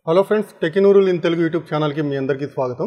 hello friends టెకినూరుల్ in Telugu YouTube ఛానల్కి మీ అందరికీ స్వాగతం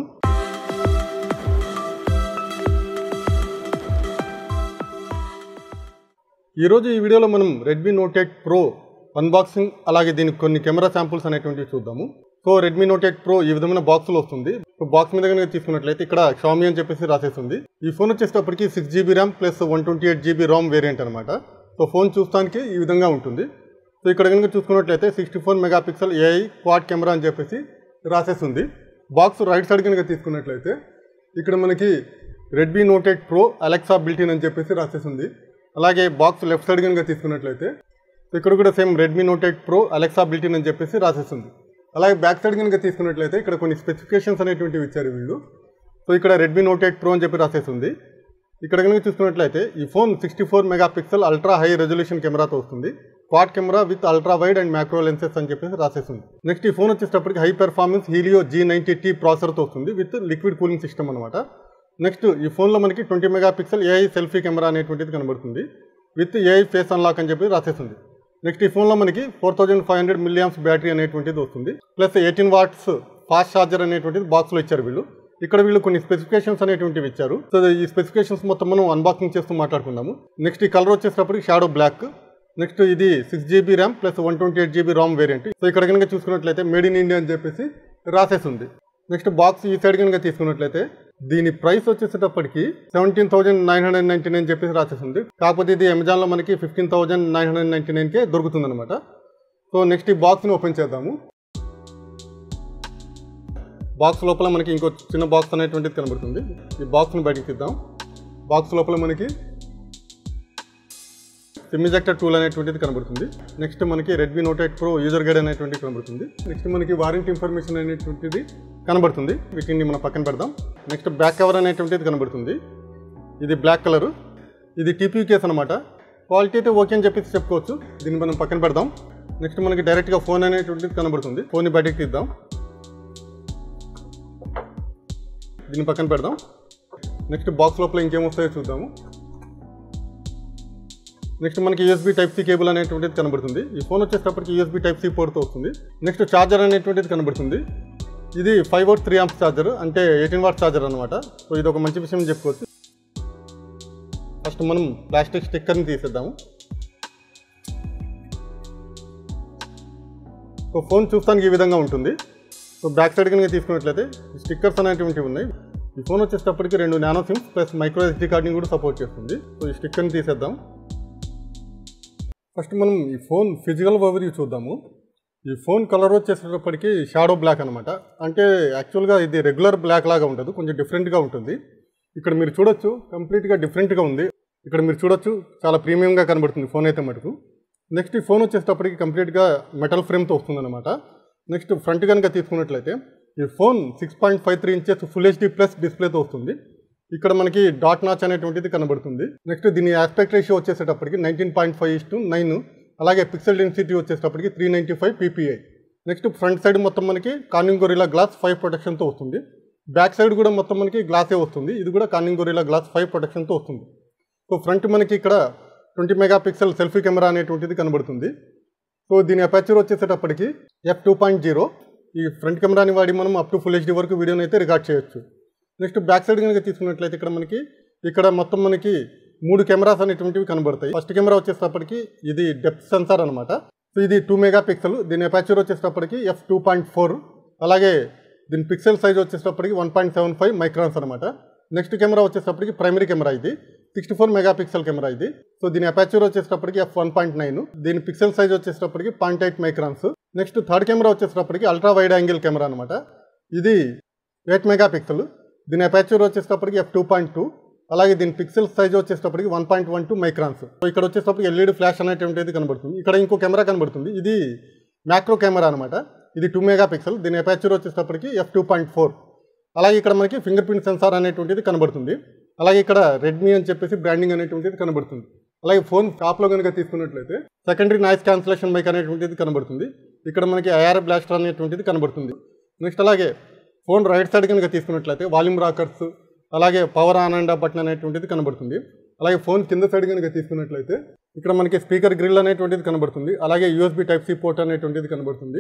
ఈరోజు ఈ వీడియోలో మనం Redmi Note eight Pro unboxing అలాగే దీనికి కొన్ని కెమెరా శాంపుల్స్ అనేటువంటివి చూద్దాము so Redmi Note eight Pro ఈ విధమైన బాక్స్లో వస్తుంది సో బాక్స్ మీద కనుక తీసుకున్నట్లయితే ఇక్కడ షామీ అని చెప్పేసి రాసేస్తుంది ఈ ఫోన్ వచ్చేటప్పటికి six GB RAM plus one twenty eight GB RAM variant అనమాట సో ఫోన్ చూస్తానికి ఈ విధంగా ఉంటుంది సో ఇక్కడ కనుక చూసుకున్నట్లయితే sixty four megapixel AI quad camera అని చెప్పేసి రాసేస్తుంది బాక్స్ రైట్ సైడ్ కనుక తీసుకున్నట్లయితే ఇక్కడ మనకి Redmi Note eight Pro Alexa built in అని చెప్పేసి రాసేస్తుంది అలాగే బాక్స్ లెఫ్ట్ సైడ్ కనుక తీసుకున్నట్లయితే సో ఇక్కడ కూడా same Redmi Note eight Pro Alexa built in అని చెప్పేసి రాసేస్తుంది అలాగే బ్యాక్ సైడ్ కనుక తీసుకున్నట్లయితే ఇక్కడ కొన్ని స్పెసిఫికేషన్స్ అనేటువంటివి ఇచ్చారు వీళ్ళు సో ఇక్కడ రెడ్మీ నోట్ ఎయిట్ ప్రో అని చెప్పి రాసేస్తుంది ఇక్కడ కనుక చూసుకున్నట్లయితే ఈ phone sixty four megapixel ultra high resolution కెమెరాతో వస్తుంది quad camera with ultra wide and macro lenses అని చెప్పేసి రాసేస్తుంది నెక్స్ట్ ఈ ఫోన్ వచ్చేటప్పటికి high performance Helio G ninety T ప్రాసెసర్తో వస్తుంది విత్ లిక్విడ్ కూలింగ్ సిస్టమ్ అనమాట నెక్స్ట్ ఈ ఫోన్లో మనకి twenty megapixel AI selfie camera అనేటువంటిది కనబడుతుంది విత్ ఏఐ ఫేస్ అన్లాక్ అని చెప్పి రాసేస్తుంది నెక్స్ట్ ఈ ఫోన్లో మనకి four thousand five hundred milliamps battery అనేటువంటిది వస్తుంది plus eighteen watts fast charger అనేటువంటిది బాక్స్లో ఇచ్చారు వీళ్ళు ఇక్కడ వీళ్ళు కొన్ని స్పెసిఫికేషన్స్ అనేటువంటివి ఇచ్చారు సో ఈ స్పెసిఫికేషన్స్ మొత్తం మనం అన్బాక్సింగ్ చేస్తూ మాట్లాడుకుందాము నెక్స్ట్ ఈ కలర్ వచ్చేటప్పటికి షాడో బ్లాక్ నెక్స్ట్ ఇది six GB RAM plus one twenty eight GB RAM variant so ఇక్కడ కనుక చూసుకున్నట్లయితే మేడ్ ఇన్ ఇండియా అని చెప్పేసి రాసేసింది నెక్స్ట్ బాక్స్ ఈ సైడ్ కనుక తీసుకున్నట్లయితే దీని ప్రైస్ వచ్చేసేటప్పటికి seventeen thousand nine hundred ninety nine చెప్పేసి రాసేసింది కాకపోతే ఇది అమెజాన్లో మనకి fifteen thousand nine hundred ninety నైన్కే దొరుకుతుంది అనమాట సో నెక్స్ట్ ఈ బాక్స్ని ఓపెన్ చేద్దాము బాక్స్ లోపల మనకి ఇంకో చిన్న బాక్స్ అనేటువంటిది కనబడుతుంది ఈ బాక్స్ని బయటికి తీద్దాం బాక్స్ లోపల మనకి సిమిజెక్టర్ టూల్ అనేటువంటిది కనబడుతుంది నెక్స్ట్ మనకి Redmi Note eight Pro user guide అనేటువంటిది కనబడుతుంది నెక్స్ట్ మనకి వారంటీ ఇన్ఫర్మేషన్ అనేటువంటిది కనబడుతుంది వీటిని మనం పక్కన పెడదాం నెక్స్ట్ బ్యాక్ కవర్ అనేటువంటిది కనబడుతుంది ఇది బ్లాక్ కలర్ ఇది టీపీ కేస్ అనమాట క్వాలిటీ అయితే ఓకే అని చెప్పేసి చెప్పుకోవచ్చు దీన్ని మనం పక్కన పెడదాం నెక్స్ట్ మనకి డైరెక్ట్గా ఫోన్ అనేటువంటిది కనబడుతుంది ఫోన్ని బయటకు తీద్దాం దీన్ని పక్కన పెడదాం నెక్స్ట్ బాక్స్ లోపల ఇంకేం వస్తాయో చూద్దాము నెక్స్ట్ మనకి యూఎస్బీ టైప్ సి కేబుల్ అనేటువంటిది కనబడుతుంది ఈ ఫోన్ వచ్చేటప్పటికి యూఎస్బీ టైప్ సి పోర్ట్తో వస్తుంది నెక్స్ట్ ఛార్జర్ అనేటువంటిది కనబడుతుంది ఇది five watt three amps charger అంటే ఎయిటీన్ వాట్ ఛార్జర్ అనమాట సో ఇది ఒక మంచి విషయం చెప్పుకోవచ్చు ఫస్ట్ మనం ప్లాస్టిక్ స్టిక్కర్ని తీసేద్దాము సో ఫోన్ చూస్తానికి ఈ విధంగా ఉంటుంది సో బ్యాక్ సైడ్ కనుక తీసుకున్నట్లయితే ఈ స్టిక్కర్స్ అనేటువంటివి ఉన్నాయి ఈ ఫోన్ వచ్చేటప్పటికి రెండు nano SIMs plus micro SD కార్డ్ని కూడా సపోర్ట్ చేస్తుంది సో ఈ స్టిక్కర్ని తీసేద్దాం ఫస్ట్ మనం ఈ ఫోన్ ఫిజికల్ ఓవర్వ్యూ చూద్దాము ఈ ఫోన్ కలర్ వచ్చేసేటప్పటికి షాడో బ్లాక్ అనమాట అంటే యాక్చువల్గా ఇది రెగ్యులర్ బ్లాక్ లాగా ఉంటుంది కొంచెం డిఫరెంట్గా ఉంటుంది ఇక్కడ మీరు చూడొచ్చు కంప్లీట్గా డిఫరెంట్గా ఉంది ఇక్కడ మీరు చూడొచ్చు చాలా ప్రీమియంగా కనబడుతుంది ఫోన్ అయితే మటుకు నెక్స్ట్ ఈ ఫోన్ వచ్చేటప్పటికి కంప్లీట్గా మెటల్ ఫ్రేమ్తో వస్తుందన్నమాట నెక్స్ట్ ఫ్రంట్ కనుక తీసుకున్నట్లయితే ఈ phone six point five three inches full HD plus డిస్ప్లేతో వస్తుంది ఇక్కడ మనకి డాట్ నాచ్ అనేటువంటిది కనబడుతుంది నెక్స్ట్ దీని ఆస్పెక్ట్ రేషియో వచ్చేసేటప్పటికి nineteen point five is to nine అలాగే పిక్సెల్ డెన్సిటీ వచ్చేటప్పటికి three ninety five PPI next front side మొత్తం మనకి కానింగ్ గొరిలా గ్లాస్ ఫైవ్ ప్రొటెక్షన్తో వస్తుంది బ్యాక్ సైడ్ కూడా మొత్తం మనకి గ్లాసే వస్తుంది ఇది కూడా కానింగ్ గొరిలా గ్లాస్ ఫైవ్ ప్రొటెక్షన్తో వస్తుంది సో ఫ్రంట్ మనకి ఇక్కడ twenty megapixel selfie camera అనేటువంటిది కనబడుతుంది సో దీని అపాచర్ వచ్చేసేటప్పటికి ఎఫ్ టూ పాయింట్ జీరో ఈ ఫ్రంట్ కెమెరాని వాడి మనం అప్ టు ఫుల్ హెచ్డీ వరకు వీడియోని అయితే రికార్డ్ చేయొచ్చు నెక్స్ట్ బ్యాక్ సైడ్ కనుక తీసుకున్నట్లయితే ఇక్కడ మనకి ఇక్కడ మొత్తం మనకి మూడు కెమెరాస్ అనేటువంటివి కనబడతాయి ఫస్ట్ కెమెరా వచ్చేటప్పటికి ఇది డెప్త్ సెన్సార్ అనమాట సో ఇది టూ మెగా పిక్సెల్ దీని అపాచర్ వచ్చేటప్పటికి ఎఫ్ టూ పాయింట్ ఫోర్ అలాగే దీని పిక్సెల్ సైజ్ వచ్చేటప్పటికి one point seven five microns అనమాట నెక్స్ట్ కెమెరా వచ్చేటప్పటికి ప్రైమరీ కెమెరా ఇది sixty four megapixel camera ఇది సో దీని అపాచర్ వచ్చేటప్పటికి ఎఫ్ వన్ పాయింట్ నైన్ దీని పిక్సెల్ సైజ్ వచ్చేటప్పటికి point eight microns next third camera వచ్చేటప్పటికి అల్ట్రా వైడ్ యాంగిల్ కెమెరా అనమాట ఇది ఎయిట్ మెగా పిక్సెల్ దీని అపాచర్ వచ్చేటప్పటికి ఎఫ్ టూ పాయింట్ టూ అలాగే దీని పిక్సెల్ సైజ్ వచ్చేటప్పటికి one point one two microns so ఇక్కడ వచ్చేటప్పటికి ఎల్ఈడి ఫ్లాష్ అనేటువంటిది కనబడుతుంది ఇక్కడ ఇంకో కెమెరా కనబడుతుంది ఇది మ్యాక్రో కెమెరా అనమాట ఇది టూ మెగా పిక్సెల్ దీని అపాచర్ వచ్చేటప్పటికి ఎఫ్ టూ పాయింట్ ఫోర్ అలాగే ఇక్కడ మనకి ఫింగర్ ప్రింట్ సెన్సార్ అనేటువంటిది కనబడుతుంది అలాగే ఇక్కడ రెడ్మీ అని చెప్పేసి బ్రాండింగ్ అనేటువంటిది కనబడుతుంది అలాగే ఫోన్ టాప్లో కనుక తీసుకున్నట్లయితే సెకండరీ నాయిస్ క్యాన్సిలేషన్ మైక్ అనేటువంటిది కనబడుతుంది ఇక్కడ మనకి ఐఆర్ బ్లాస్టర్ అనేటువంటిది కనబడుతుంది నెక్స్ట్ అలాగే ఫోన్ రైట్ సైడ్ కనుక తీసుకున్నట్లయితే వాల్యూమ్ రాకర్స్ అలాగే power on and off button అనేటువంటిది కనబడుతుంది అలాగే ఫోన్ కింద సైడ్ కనుక తీసుకున్నట్లయితే ఇక్కడ మనకి స్పీకర్ గ్రిల్ అనేటువంటిది కనబడుతుంది అలాగే యూఎస్బీ టైప్ సి పోర్ట్ అనేటువంటిది కనబడుతుంది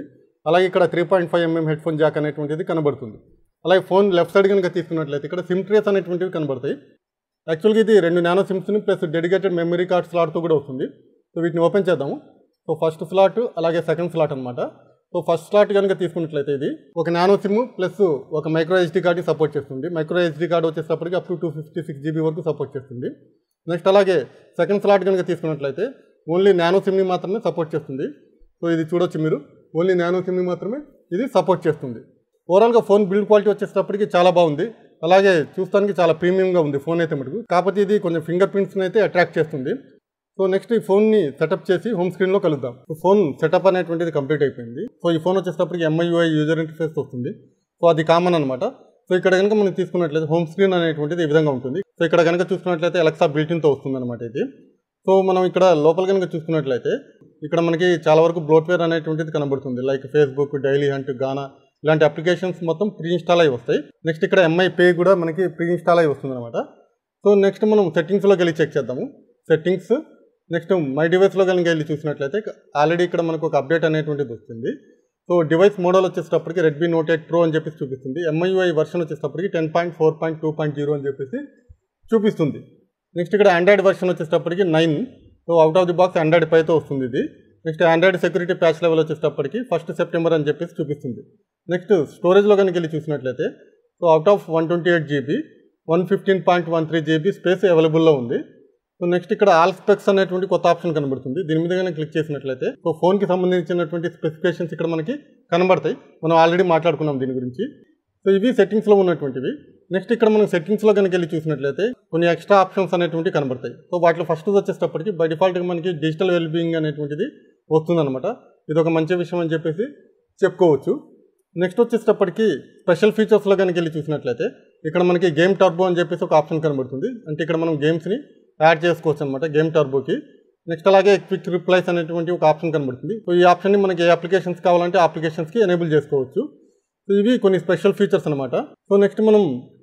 అలాగే ఇక్కడ three point five mm headphone jack అనేటువంటిది కనబడుతుంది అలాగే ఫోన్ లెఫ్ట్ సైడ్ కనుక తీసుకున్నట్లయితే ఇక్కడ సిమ్ ట్రేస్ అనేటువంటివి కనబడతాయి యాక్చువల్గా ఇది రెండు నానో సిమ్స్ని ప్లస్ డెడికేటెడ్ మెమరీ కార్డ్ స్లాట్తో కూడా వస్తుంది సో వీటిని ఓపెన్ చేద్దాము సో ఫస్ట్ స్లాట్ అలాగే సెకండ్ స్లాట్ అనమాట సో ఫస్ట్ స్లాట్ కనుక తీసుకున్నట్లయితే ఇది ఒక నానో సిమ్ ప్లస్ ఒక మైక్రో హెచ్డీ కార్డ్ని సపోర్ట్ చేస్తుంది మైక్రో హెచ్డీ కార్డ్ వచ్చేటప్పటికి up to two fifty six GB వరకు సపోర్ట్ చేస్తుంది నెక్స్ట్ అలాగే సెకండ్ స్లాట్ కనుక తీసుకున్నట్లయితే ఓన్లీ నానో సిమ్ని మాత్రమే సపోర్ట్ చేస్తుంది సో ఇది చూడొచ్చు మీరు ఓన్లీ నానో సిమ్ని మాత్రమే ఇది సపోర్ట్ చేస్తుంది ఓవరాల్గా ఫోన్ బిల్డ్ క్వాలిటీ వచ్చేటప్పటికి చాలా బాగుంది అలాగే చూస్తానికి చాలా ప్రీమియంగా ఉంది ఫోన్ అయితే మటుకు కాకపోతే ఇది కొంచెం ఫింగర్ ప్రింట్స్ని అయితే అట్రాక్ట్ చేస్తుంది సో నెక్స్ట్ ఈ ఫోన్ని సెటప్ చేసి హోమ్ స్క్రీన్లో కలుద్దాం సో ఫోన్ సెటప్ అనేటువంటిది కంప్లీట్ అయిపోయింది సో ఈ ఫోన్ వచ్చేటప్పటికి ఎంఐయుఐ యూజర్ ఇంటర్ఫేస్ వస్తుంది సో అది కామన్ అనమాట సో ఇక్కడ కనుక మనం తీసుకున్నట్లయితే హోమ్ స్క్రీన్ అనేటువంటిది ఈ విధంగా ఉంటుంది సో ఇక్కడ కనుక చూసుకున్నట్లయితే ఎలక్సా బిల్టిన్తో వస్తుంది అనమాట ఇది సో మనం ఇక్కడ లోపల కనుక చూసుకున్నట్లయితే ఇక్కడ మనకి చాలా వరకు బ్లోట్వేర్ అనేటువంటిది కనబడుతుంది like Facebook Dailyhunt Gaana ఇలాంటి అప్లికేషన్స్ మొత్తం ప్రీ ఇన్స్టాల్ అయి వస్తాయి నెక్స్ట్ ఇక్కడ ఎంఐ పే కూడా మనకి ప్రీ ఇన్స్టాల్ అయి వస్తుంది అనమాట సో నెక్స్ట్ మనం సెట్టింగ్స్లోకి వెళ్ళి చెక్ చేద్దాము సెట్టింగ్స్ నెక్స్ట్ మై డివైస్లో కనుక వెళ్ళి చూసినట్లయితే ఆల్రెడీ ఇక్కడ మనకు ఒక అప్డేట్ అనేటువంటిది వస్తుంది సో డివైస్ మోడల్ వచ్చేటప్పటికి రెడ్మీ నోట్ ఎయిట్ ప్రో అని చెప్పేసి చూపిస్తుంది ఎంఐయుఐ వర్షన్ వచ్చేటప్పటికి ten point four point two point zero అని చెప్పేసి చూపిస్తుంది నెక్స్ట్ ఇక్కడ ఆండ్రాయిడ్ వర్షన్ వచ్చేటప్పటికి nine so out of the box Android పైతో వస్తుంది ఇది next Android security patch level వచ్చేటప్పటికి ఫస్ట్ సెప్టెంబర్ అని చెప్పేసి చూపిస్తుంది నెక్స్ట్ స్టోరేజ్లో కనుక వెళ్ళి చూసినట్లయితే so out of one twenty eight GB one fifteen point one three GB space అవైలబుల్లో ఉంది సో నెక్స్ట్ ఇక్కడ ఆల్ స్పెక్స్ అనేటువంటి కొత్త ఆప్షన్ కనబడుతుంది దీని మీద కనుక క్లిక్ చేసినట్లయితే సో ఫోన్కి సంబంధించినటువంటి స్పెసిఫికేషన్స్ ఇక్కడ మనకి కనబడతాయి మనం ఆల్రెడీ మాట్లాడుకున్నాం దీని గురించి సో ఇవి సెట్టింగ్స్లో ఉన్నటువంటివి నెక్స్ట్ ఇక్కడ మనం సెట్టింగ్స్లో కనుక వెళ్ళి చూసినట్లయితే కొన్ని ఎక్స్ట్రా ఆప్షన్స్ అనేటువంటి కనబడతాయి సో వాటిలో ఫస్ట్ వచ్చేటప్పటికి బై డిఫాల్ట్గా మనకి డిజిటల్ వెల్బీయింగ్ అనేటువంటిది వస్తుందన్నమాట ఇది ఒక మంచి విషయం అని చెప్పేసి చెప్పుకోవచ్చు నెక్స్ట్ వచ్చేటప్పటికి స్పెషల్ ఫీచర్స్లో కనుక వెళ్ళి చూసినట్లయితే ఇక్కడ మనకి గేమ్ టర్బో అని చెప్పేసి ఒక ఆప్షన్ కనబడుతుంది అంటే ఇక్కడ మనం గేమ్స్ని యాడ్ చేసుకోవచ్చు అనమాట గేమ్ టర్బోకి నెక్స్ట్ అలాగే క్విక్ రిప్లైస్ అనేటువంటి ఒక ఆప్షన్ కనబడుతుంది సో ఈ ఆప్షన్ని మనకి ఏ అప్లికేషన్స్ కావాలంటే అప్లికేషన్స్కి ఎనేబుల్ చేసుకోవచ్చు సో ఇవి కొన్ని స్పెషల్ ఫీచర్స్ అనమాట సో నెక్స్ట్ మనం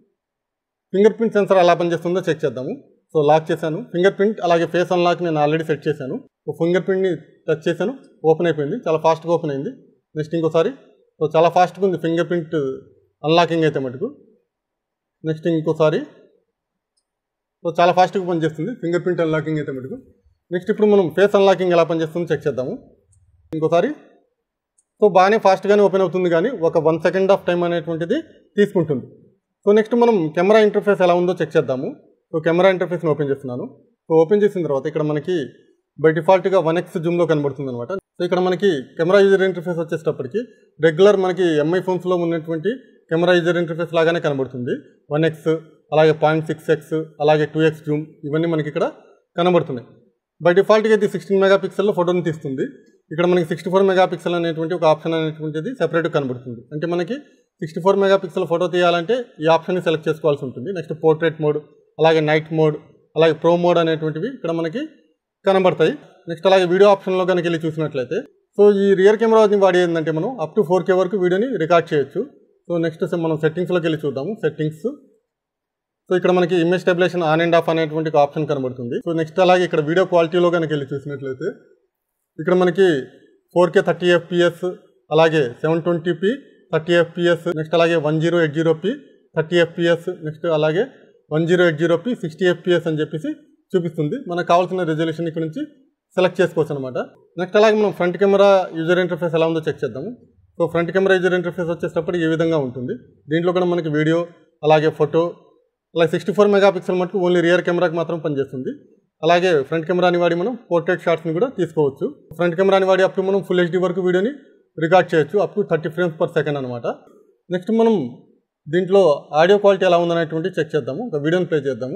ఫింగర్ ప్రింట్ సెన్సర్ ఎలా పనిచేస్తుందో చెక్ చేద్దాము సో లాక్ చేశాను ఫింగర్ ప్రింట్ అలాగే ఫేస్ అన్లాక్ నేను ఆల్రెడీ సెట్ చేశాను సో ఫింగర్ ప్రింట్ని టచ్ చేశాను ఓపెన్ అయిపోయింది చాలా ఫాస్ట్గా ఓపెన్ అయింది నెక్స్ట్ ఇంకోసారి సో చాలా ఫాస్ట్గా ఉంది ఫింగర్ ప్రింట్ అన్లాకింగ్ అయితే మటుకు నెక్స్ట్ ఇంకోసారి సో చాలా ఫాస్ట్గా పనిచేస్తుంది ఫింగర్ ప్రింట్ అన్లాకింగ్ అయితే మటుకు నెక్స్ట్ ఇప్పుడు మనం ఫేస్ అన్లాకింగ్ ఎలా పనిచేస్తుందో చెక్ చేద్దాము ఇంకోసారి సో బాగానే ఫాస్ట్గానే ఓపెన్ అవుతుంది కానీ ఒక వన్ సెకండ్ ఆఫ్ టైం అనేటువంటిది తీసుకుంటుంది సో నెక్స్ట్ మనం కెమెరా ఇంటర్ఫేస్ ఎలా ఉందో చెక్ చేద్దాము సో కెమెరా ఇంటర్ఫేస్ని ఓపెన్ చేస్తున్నాను సో ఓపెన్ చేసిన తర్వాత ఇక్కడ మనకి బై డిఫాల్ట్గా వన్ ఎక్స్ జూమ్లో కనబడుతుంది అనమాట సో ఇక్కడ మనకి కెమెరా యూజర్ ఇంటర్ఫేస్ వచ్చేటప్పటికి రెగ్యులర్ మనకి ఎంఐ ఫోన్స్లో ఉన్నటువంటి కెమెరా యూజర్ ఇంటర్ఫేస్ లాగానే కనబడుతుంది వన్ ఎక్స్ అలాగే పాయింట్ సిక్స్ ఎక్స్ అలాగే టూ ఎక్స్ జూమ్ ఇవన్నీ మనకి ఇక్కడ కనబడుతున్నాయి బై డిఫాల్ట్గా ఇది సిక్స్టీన్ మెగా పిక్సెల్లో ఫోటోని తీస్తుంది ఇక్కడ మనకి సిక్స్టీ ఫోర్ మెగా పిక్సెల్ అనేటువంటి ఒక ఆప్షన్ అనేటువంటిది సెపరేట్గా కనబడుతుంది అంటే మనకి sixty four megapixel photo తీయాలంటే ఈ ఆప్షన్ని సెలెక్ట్ చేసుకోవాల్సి ఉంటుంది నెక్స్ట్ పోర్ట్రేట్ మోడ్ అలాగే నైట్ మోడ్ అలాగే ప్రో మోడ్ అనేటువంటివి ఇక్కడ మనకి కనబడతాయి నెక్స్ట్ అలాగే వీడియో ఆప్షన్లో కనుక వెళ్ళి చూసినట్లయితే సో ఈ రియర్ కెమెరాని వాడి ఏంటంటే మనం అప్ టు ఫోర్ కే వరకు వీడియోని రికార్డ్ చేయొచ్చు సో నెక్స్ట్ మనం సెట్టింగ్స్లోకి వెళ్ళి చూద్దాము సెట్టింగ్స్ సో ఇక్కడ మనకి image stabilisation on and off అనేటువంటి ఒక ఆప్షన్ కనబడుతుంది సో నెక్స్ట్ అలాగే ఇక్కడ వీడియో క్వాలిటీలో కనుక వెళ్ళి చూసినట్లయితే ఇక్కడ మనకి ఫోర్ కే థర్టీ ఎఫ్పిఎస్ అలాగే seven twenty P thirty FPS next అలాగే one zero eight zero P thirty FPS next అలాగే one zero eight zero P sixty FPS అని చెప్పేసి చూపిస్తుంది మనకు కావాల్సిన రెజల్యూషన్ ఇక్కడ నుంచి సెలెక్ట్ చేసుకోవచ్చు అనమాట నెక్స్ట్ అలాగే మనం ఫ్రంట్ కెమెరా యూజర్ ఇంటర్ఫేస్ ఎలా ఉందో చెక్ చేద్దాము so front camera user interface వచ్చేటప్పుడు ఈ విధంగా ఉంటుంది దీంట్లో కూడా మనకి వీడియో అలాగే ఫోటో అలాగే సిక్స్టీ ఫోర్ మెగా పిక్సెల్ మటుకు ఓన్లీ రియర్ కెమెరాకి మాత్రం పనిచేస్తుంది అలాగే ఫ్రంట్ కెమెరాని వాడి మనం పోర్ట్రేట్ షాట్స్ని కూడా తీసుకోవచ్చు ఫ్రంట్ కెమెరాని వాడి అప్పుడు మనం ఫుల్ హెచ్డీ వరకు వీడియోని రికార్డ్ చేయొచ్చు up to thirty frames per second అనమాట నెక్స్ట్ మనం దీంట్లో ఆడియో క్వాలిటీ ఎలా ఉందనేటువంటి చెక్ చేద్దాము ఒక వీడియోని ప్లే చేద్దాము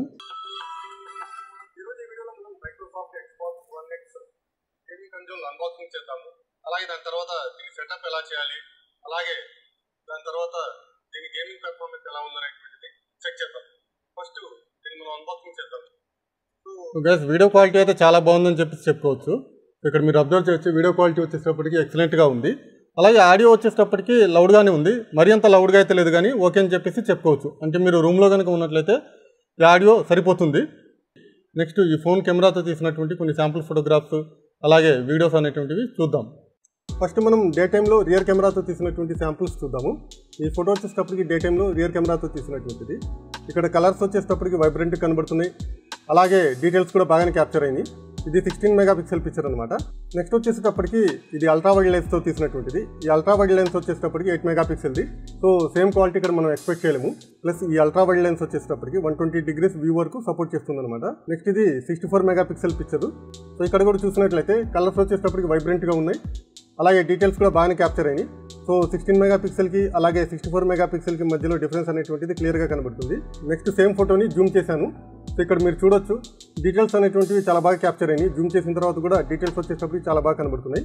ఈరోజు ఈ వీడియోలో మనం Microsoft Xbox One X gaming console unboxing చేద్దాము అలాగే దాని తర్వాత దీని సెటప్ ఎలా చేయాలి అలాగే దాని తర్వాత దీని గేమింగ్ పెర్ఫార్మెన్స్ ఎలా ఉందనేటువంటిది చెక్ చేద్దాం ఫస్ట్ దీన్ని మనం అన్బాక్సింగ్ చేద్దాం గైస్ వీడియో క్వాలిటీ అయితే చాలా బాగుందని చెప్పేసి చెప్పుకోవచ్చు ఇక్కడ మీరు అబ్జర్వ్ చేయొచ్చు వీడియో క్వాలిటీ వచ్చేటప్పటికి ఎక్సలెంట్గా ఉంది అలాగే ఆడియో వచ్చేటప్పటికి లౌడ్గానే ఉంది మరి అంత లౌడ్గా అయితే లేదు కానీ ఓకే అని చెప్పేసి చెప్పుకోవచ్చు అంటే మీరు రూమ్లో కనుక ఉన్నట్లయితే ఈ ఆడియో సరిపోతుంది నెక్స్ట్ ఈ ఫోన్ కెమెరాతో తీసినటువంటి కొన్ని శాంపుల్ ఫోటోగ్రాఫ్స్ అలాగే వీడియోస్ అనేటువంటివి చూద్దాం ఫస్ట్ మనం డే టైంలో రియర్ కెమెరాతో తీసినటువంటి శాంపుల్స్ చూద్దాము ఈ ఫోటో వచ్చేటప్పటికి డే టైంలో రియర్ కెమెరాతో తీసినటువంటిది ఇక్కడ కలర్స్ వచ్చేటప్పటికి వైబ్రెంట్ కనబడుతున్నాయి అలాగే డీటెయిల్స్ కూడా బాగానే క్యాప్చర్ అయినాయి ఇది సిక్స్టీన్ మెగా పిక్సెల్ పిక్చర్ అనమాట నెక్స్ట్ వచ్చేసేటప్పటికి ఇది అల్ట్రా వైడ్ లెన్స్తో తీసినటువంటిది ఈ అల్ట్రా వైడ్ లెన్స్ వచ్చేటప్పటికి ఎయిట్ మెగా పిక్సెల్ది సో సేమ్ క్వాలిటీ ఇక్కడ మనం ఎక్స్పెక్ట్ చేయలేము ప్లస్ ఈ అల్ట్రా వైడ్ లెన్స్ వచ్చేటప్పటికి వన్ ట్వంటీ డిగ్రీస్ వ్యూ వరకు సపోర్ట్ చేస్తుంది అనమాట నెక్స్ట్ ఇది sixty four megapixel picture so ఇక్కడ కూడా చూసినట్లయితే కలర్స్ వచ్చేటప్పటికి వైబ్రెంట్గా ఉన్నాయి అలాగే డీటెయిల్స్ కూడా బాగానే క్యాప్చర్ అయినాయి సో సిక్స్టీన్ మెగా పిక్సెల్కి అలాగే సిక్స్టీ ఫోర్ మెగా పిక్సెల్కి మధ్యలో డిఫరెన్స్ అనేటువంటిది క్లియర్గా కనబడుతుంది నెక్స్ట్ సేమ్ ఫోటోని జూమ్ చేశాను సో ఇక్కడ మీరు చూడొచ్చు డీటెయిల్స్ అనేటువంటివి చాలా బాగా క్యాప్చర్ అయినాయి జూమ్ చేసిన తర్వాత కూడా డీటెయిల్స్ వచ్చేటప్పటికి చాలా బాగా కనబడుతున్నాయి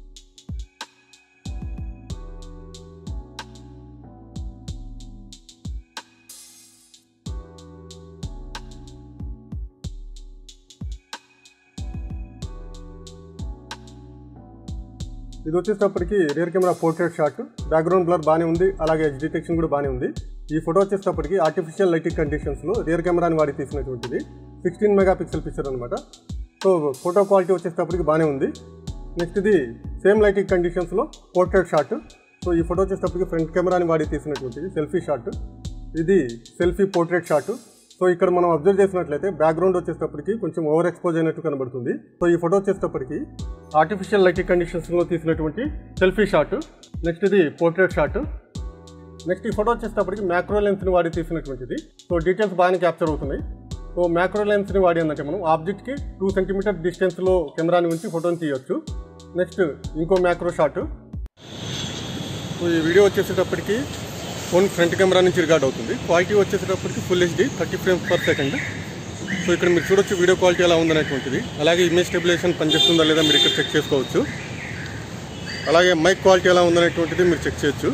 ఇది వచ్చేటప్పటికి rear camera portrait shot background blur బాగానే ఉంది అలాగే ఎడ్జ్ డిటెక్షన్ కూడా బాగానే ఉంది ఈ ఫోటో వచ్చేటప్పటికి ఆర్టిఫిషియల్ లైటింగ్ కండిషన్స్లో రియర్ కెమెరాని వాడి తీసినటువంటిది సిక్స్టీన్ మెగా పిక్సెల్ పిక్చర్ అనమాట సో ఫోటో క్వాలిటీ వచ్చేటప్పటికి బాగానే ఉంది నెక్స్ట్ ఇది సేమ్ లైటింగ్ కండిషన్స్లో పోర్ట్రేట్ షాట్ సో ఈ ఫోటో వచ్చేటప్పటికి ఫ్రంట్ కెమెరాని వాడి తీసినటువంటిది సెల్ఫీ షాట్ ఇది సెల్ఫీ పోర్ట్రేట్ షాట్ సో ఇక్కడ మనం అబ్జర్వ్ చేసినట్లయితే బ్యాక్గ్రౌండ్ వచ్చేటప్పటికి కొంచెం ఓవర్ ఎక్స్పోజ్ అయినట్టు కనబడుతుంది సో ఈ ఫోటో వచ్చేటప్పటికి ఆర్టిఫిషియల్ లైటింగ్ కండిషన్స్లో తీసినటువంటి సెల్ఫీ షాట్ నెక్స్ట్ ఇది పోర్ట్రేట్ షాట్ నెక్స్ట్ ఈ ఫోటో వచ్చేటప్పటికి మ్యాక్రో లెన్స్ని వాడి తీసినటువంటిది సో డీటెయిల్స్ బాగానే క్యాప్చర్ అవుతున్నాయి సో మ్యాక్రో లెన్స్ని వాడి ఏంటంటే మనం ఆబ్జెక్ట్కి టూ సెంటీమీటర్ డిస్టెన్స్లో కెమెరాని ఉంచి ఫోటోని తీయొచ్చు నెక్స్ట్ ఇంకో మ్యాక్రో షాట్ సో ఈ వీడియో వచ్చేసేటప్పటికి ఫోన్ ఫ్రంట్ కెమెరా నుంచి రికార్డ్ అవుతుంది క్వాలిటీ వచ్చేసేటప్పటికి full HD thirty frames per second so ఇక్కడ మీరు చూడొచ్చు వీడియో క్వాలిటీ ఎలా ఉందనేటువంటిది అలాగే ఇమేజ్ స్టెబిలైజేషన్ పనిచేస్తుందా లేదా మీరు ఇక్కడ చెక్ చేసుకోవచ్చు అలాగే మైక్ క్వాలిటీ ఎలా ఉందనేటువంటిది మీరు చెక్ చేయొచ్చు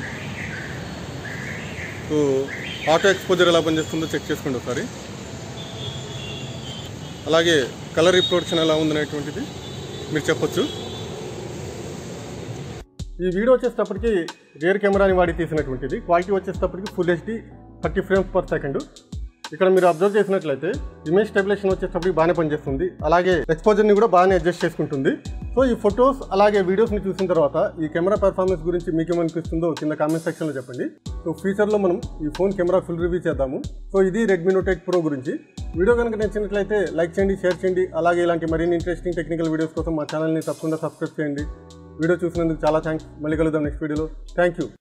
సో ఆటో ఎక్స్పోజర్ ఎలా పనిచేస్తుందో చెక్ చేసుకోండి ఒకసారి అలాగే కలర్ రిప్రొడక్షన్ ఎలా ఉందనేటువంటిది మీరు చెప్పొచ్చు ఈ వీడియో వచ్చేటప్పటికి రియర్ కెమెరాని వాడి తీసినటువంటిది క్వాలిటీ వచ్చేటప్పటికి full HD thirty frames per second ఇక్కడ మీరు అబ్జర్వ్ చేసినట్లయితే ఇమేజ్ స్టెబిలేషన్ వచ్చేటప్పటికి బాగానే పనిచేస్తుంది అలాగే ఎక్స్పోజర్ని కూడా బాగానే అడ్జస్ట్ చేసుకుంటుంది సో ఈ ఫొటోస్ అలాగే వీడియోస్ని చూసిన తర్వాత ఈ కెమెరా పెర్ఫార్మెన్స్ గురించి మీకు ఏమనిపిస్తుందో కింద కామెంట్ సెక్షన్లో చెప్పండి సో ఫ్యూచర్లో మనం ఈ ఫోన్ కెమెరా ఫుల్ రివ్యూ చేద్దాము సో ఇది రెడ్మీ నోట్ ఎయిట్ ప్రో గురించి వీడియో కనుక నచ్చినట్లయితే లైక్ చేయండి షేర్ చేయండి అలాగే ఇలాంటి మరిన్ని ఇంట్రెస్టింగ్ టెక్నికల్ వీడియోస్ కోసం మా ఛానల్ని తప్పకుండా సబ్స్క్రైబ్ చేయండి వీడియో చూసినందుకు చాలా థ్యాంక్స్ మళ్ళీ కలుద్దాం నెక్స్ట్ వీడియోలో థ్యాంక్ యూ